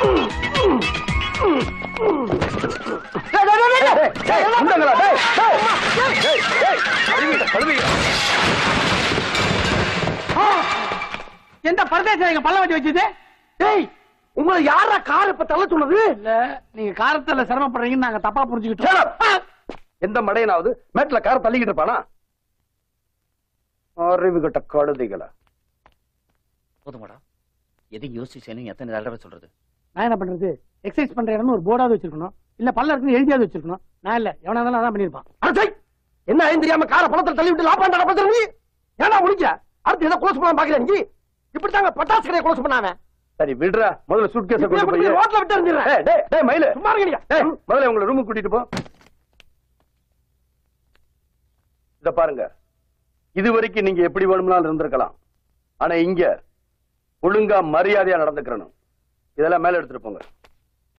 எந்த பரதேசம் எங்க பல்ல வட்டி வச்சது டேய் உங்களை யாரா கார் இப்ப தள்ள சொன்னது இல்ல நீங்க காரத்துல சிரமப்படுறீங்கன்னு நாங்க தப்பா புரிஞ்சுக்கிட்டோம் எந்த மடையனாவது மேட்ல காரை தள்ளிக்கிட்டு இருப்பானா அறிவு கட்ட கழுதைகளா போதுமாடா எதையும் யோசிச்சு செய்யணும் எத்தனை தடவை சொல்றது நான் என்ன பண்றது எக்ஸசைஸ் பண்ற இடம்னு ஒரு போர்டாவது வச்சிருக்கணும் இல்ல பல்ல இருக்குன்னு எழுதியாவது வச்சிருக்கணும் நான் இல்ல எவனா இருந்தாலும் அதான் பண்ணிருப்பான் அடச்சை என்ன ஆயும் தெரியாம காரை பணத்துல தள்ளி விட்டு லாபம் நடப்பது நீ ஏன்னா முடிஞ்ச அடுத்து எதை க்ளோஸ் பண்ண பாக்குறேன் நீ இப்படி தாங்க பட்டாசு கடையை க்ளோஸ் பண்ணாம சரி விடுறா முதல்ல சூட் கேஸ் கொண்டு போய் ரோட்ல விட்டு இருந்துறேன் டேய் டேய் மயில சும்மா இருங்க டேய் முதல்ல உங்களை ரூமுக்கு கூட்டிட்டு போ இத பாருங்க இது வரைக்கும் நீங்க எப்படி வேணும்னாலும் இருந்திருக்கலாம் ஆனா இங்க ஒழுங்கா மரியாதையா நடந்துக்கிறணும் இதெல்லாம் மேல எடுத்துட்டு போங்க